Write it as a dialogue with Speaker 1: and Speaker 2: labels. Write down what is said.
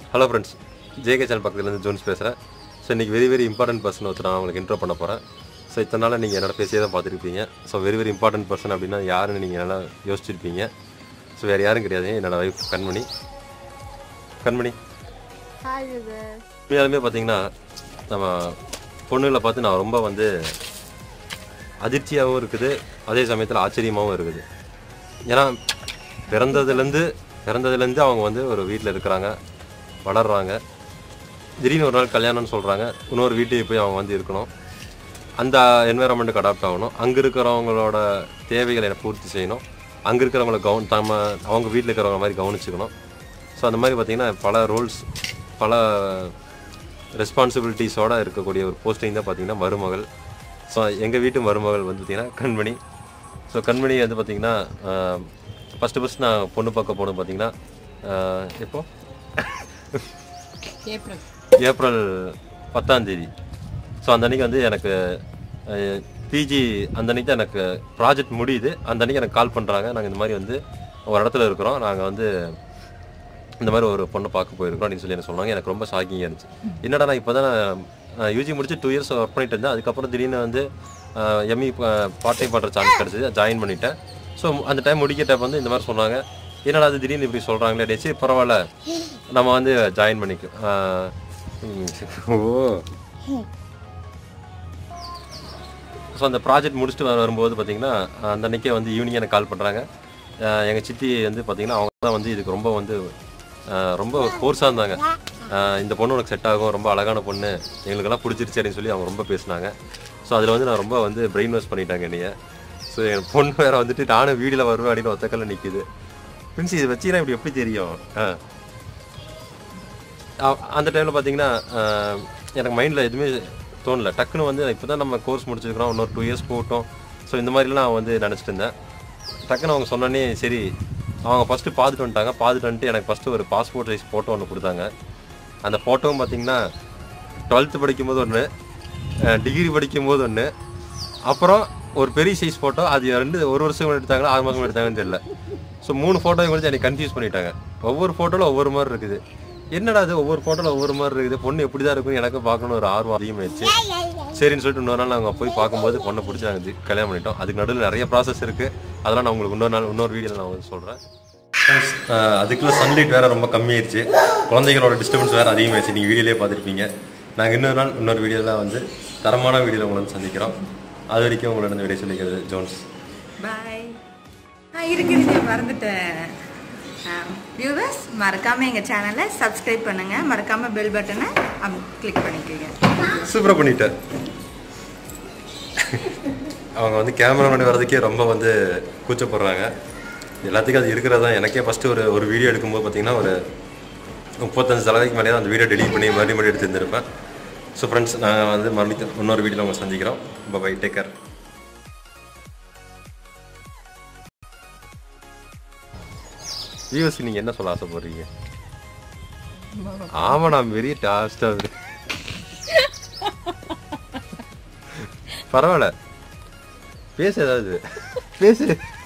Speaker 1: hello friends JK channel பக்கத்துலேருந்து Jones பேசுகிறேன் so இன்றைக்கி வெரி வெரி இம்பார்ட்டன்ட் பர்சன் ஒருத்தர் நான் உங்களுக்கு இன்ட்ரோ பண்ண போகிறேன் ஸோ இத்தனை நாள் நீங்கள் என்னோட பேசியே தான் பார்த்துருப்பீங்க so very very important person அப்படின்னா யாருன்னு நீங்கள் நல்லா யோசிச்சிருப்பீங்க ஸோ வேறு யாரும் கிடையாது என்னோட ஒய்ஃப் கண்மணி கண்மணி
Speaker 2: ஹாய் விவேக்
Speaker 1: உண்மையாலுமே பார்த்தீங்கன்னா நம்ம பொண்ணுங்களை பார்த்து நான் ரொம்ப வந்து அதிர்ச்சியாகவும் இருக்குது அதே சமயத்தில் ஆச்சரியமாகவும் இருக்குது ஏன்னா பிறந்ததுலேருந்து பிறந்ததுலேருந்து அவங்க வந்து ஒரு வீட்டில் இருக்கிறாங்க வளர்றாங்க திடீர்னு ஒரு நாள் கல்யாணம்னு சொல்கிறாங்க இன்னொரு வீட்டுக்கு போய் அவங்க வந்து இருக்கணும் அந்த என்வைரன்மெண்ட்டுக்கு அடாப்ட் ஆகணும் அங்கே இருக்கிறவங்களோட தேவைகளை பூர்த்தி செய்யணும் அங்கே இருக்கிறவங்கள கவன் தம்ம அவங்க வீட்டில் இருக்கிறவங்க மாதிரி கவனிச்சுக்கணும் ஸோ அந்த மாதிரி பார்த்திங்கன்னா பல ரோல்ஸ் பல ரெஸ்பான்சிபிலிட்டிஸோட இருக்கக்கூடிய ஒரு போஸ்டிங் தான் பார்த்திங்கன்னா மருமகள் ஸோ எங்கள் வீட்டு மருமகள் வந்து பார்த்திங்கன்னா கண்மணி ஸோ கண்மணி வந்து பார்த்திங்கன்னா ஃபஸ்ட்டு ஃபஸ்ட் நான் பொண்ணு பார்க்க போனது பார்த்திங்கன்னா ஆஹ், எப்போ
Speaker 2: ஏப்ரல்
Speaker 1: ஏப்ரல் பத்தாம் தேதி ஸோ அந்த அன்னைக்கு வந்து எனக்கு பிஜி அந்த அன்னைக்கு தான் எனக்கு ப்ராஜெக்ட் முடியுது அந்த அன்னைக்கு எனக்கு கால் பண்ணுறாங்க நாங்கள் இந்த மாதிரி வந்து ஒரு இடத்துல இருக்கிறோம் நாங்கள் வந்து இந்த மாதிரி ஒரு பொண்ணை பார்க்க போயிருக்கோம் அப்படின்னு சொல்லி எனக்கு சொன்னாங்க எனக்கு ரொம்ப ஷாக்கிங்காக இருந்துச்சு என்னடா நான் இப்போ தான் யூஜி முடிச்சு டூ இயர்ஸ் ஒர்க் பண்ணிட்டு இருந்தேன் அதுக்கப்புறம் திடீர்னு வந்து எம்இ பார்ட் டைம் பண்ணுற சான்ஸ் கிடச்சிது ஜாயின் பண்ணிட்டேன் ஸோ அந்த டைம் முடிக்கிற டைம் வந்து இந்த மாதிரி சொன்னாங்க என்னடா அது திடீர்னு இப்படி சொல்கிறாங்களே டே சரி பரவாயில்ல நம்ம வந்து ஜாயின் பண்ணிக்கோ ஆஹ், ம், ஓ ஸோ அந்த ப்ராஜெக்ட் முடிச்சுட்டு வர வரும்போது பார்த்தீங்கன்னா அந்த அன்னைக்கே வந்து ஈவினிங் எனக்கு கால் பண்ணுறாங்க எங்கள் சித்தி வந்து பார்த்தீங்கன்னா அவங்க தான் வந்து இதுக்கு ரொம்ப வந்து ஆஹ், ரொம்ப ஃபோர்ஸாக இருந்தாங்க ஆஹ், இந்த பொண்ணு உனக்கு செட் ஆகும் ரொம்ப அழகான பொண்ணு எங்களுக்கெல்லாம் பிடிச்சிருச்சு அப்படின்னு சொல்லி அவங்க ரொம்ப பேசினாங்க ஸோ அதில் வந்து நான் ரொம்ப வந்து பிரெயின் வாஷ் பண்ணிட்டாங்க என்னைய ஸோ என் பொண்ணு வேற வந்துட்டு நானும் வீடியோவில் வருவேன் அப்படின்னு ஒத்தக்கல்ல நிற்கிது பிரின்ஸ் இது வச்சீங்கன்னா இப்படி எப்படி தெரியும் ஆ அ- அந்த டைமில் பார்த்தீங்கன்னா அஹ், எனக்கு மைண்டில் எதுவுமே தோணல டக்குன்னு வந்து இப்போ தான் நம்ம கோர்ஸ் முடிச்சிருக்கிறோம் இன்னொரு டூ இயர்ஸ் போகட்டும் ஸோ இந்த மாதிரிலாம் நான் வந்து நினச்சிட்டு இருந்தேன் டக்குன்னு அவங்க சொன்னோன்னே சரி அவங்க ஃபஸ்ட்டு பார்த்துட்டு வந்துட்டாங்க பார்த்துட்டு வந்துட்டு எனக்கு ஃபஸ்ட்டு ஒரு பாஸ்போர்ட் சைஸ் ஃபோட்டோ ஒன்று கொடுத்தாங்க அந்த ஃபோட்டோவும் பார்த்தீங்கன்னா டுவெல்த்து படிக்கும்போது ஒன்று டிகிரி படிக்கும்போது ஒன்று அப்புறம் ஒரு பெரிய சைஸ் ஃபோட்டோ அது ரெண்டு ஒரு வருஷம் எடுத்தாங்களா ஆறு மாதம் எடுத்தாங்கன்னு தெரியல ஸோ மூணு ஃபோட்டோயும் குறித்து எனக்கு கன்ஃபியூஸ் பண்ணிட்டாங்க ஒவ்வொரு ஃபோட்டோவில் ஒவ்வொரு மாதிரி இருக்குது என்னடா அது ஒவ்வொரு ஃபோட்டோவில் ஒவ்வொரு மாதிரி இருக்குது பொண்ணு எப்படி தான் இருக்கும் எனக்கு பார்க்கணும் ஒரு ஆர்வம் அதிகமாகிடுச்சு சரின்னு சொல்லிட்டு இன்னொரு நாள் நாங்கள் போய் பார்க்கும்போது பொண்ணை பிடிச்சி நாங்கள் ஜி- கல்யாணம் பண்ணிட்டோம் அதுக்கு நடுவில் நிறைய ப்ராசஸ் இருக்குது அதெல்லாம் நான் உங்களுக்கு இன்னொரு நாள் இன்னொரு வீடியோவில் நான் வந்து சொல்கிறேன் அதுக்குள்ள சன்லைட் வேறு ரொம்ப கம்மியாயிருச்சு குழந்தைகளோட டிஸ்டர்பன்ஸ் வேறு அதிகமாகிடுச்சு நீங்கள் வீடியோலேயே பார்த்துருப்பீங்க நாங்கள் இன்னொரு நாள் இன்னொரு வீடியோவில் வந்து தரமான வீடியோவில் உங்களை வந்து சந்திக்கிறோம் அது வரைக்கும் உங்களோட இந்த வீடியோ சொல்லிக்கிறது ஜோன்ஸ்
Speaker 2: பாய் ஆ இருக்குது நான் மறந்துட்டேன் வியூவர்ஸ் மறக்காம எங்க சேனலை சப்ஸ்கிரைப் பண்ணுங்க மறக்காம பெல் பட்டனை கிளிக் பண்ணிக்கோங்க
Speaker 1: சூப்பராக பண்ணிட்டேன் அவங்க வந்து கேமரா முன்னாடி வர்றதுக்கே ரொம்ப வந்து கூச்சப்படுறாங்க எல்லாத்துக்கும் அது இருக்கிறது தான் எனக்கே ஃபஸ்ட்டு ஒரு ஒரு வீடியோ எடுக்கும்போது பார்த்தீங்கன்னா ஒரு முப்பத்தஞ்சு தலைவைக்கு மேலே அந்த வீடியோ டெலிட் பண்ணி மறுபடியும் மறுபடியும் எடுத்துருந்துருப்பேன் ஸோ ஃப்ரெண்ட்ஸ் நான் வந்து மறுபடியும் இன்னொரு வீடியோவில் உங்களை சந்திக்கிறோம் பை டேக் கேர் வியூவர்ஸ்க்கு நீங்கள் என்ன சொல்ல ஆசைப்படுறீங்க ஆமா நான் பெரிய டாஸ்டா பரவாயில்ல பேசு ஏதாவது பேசு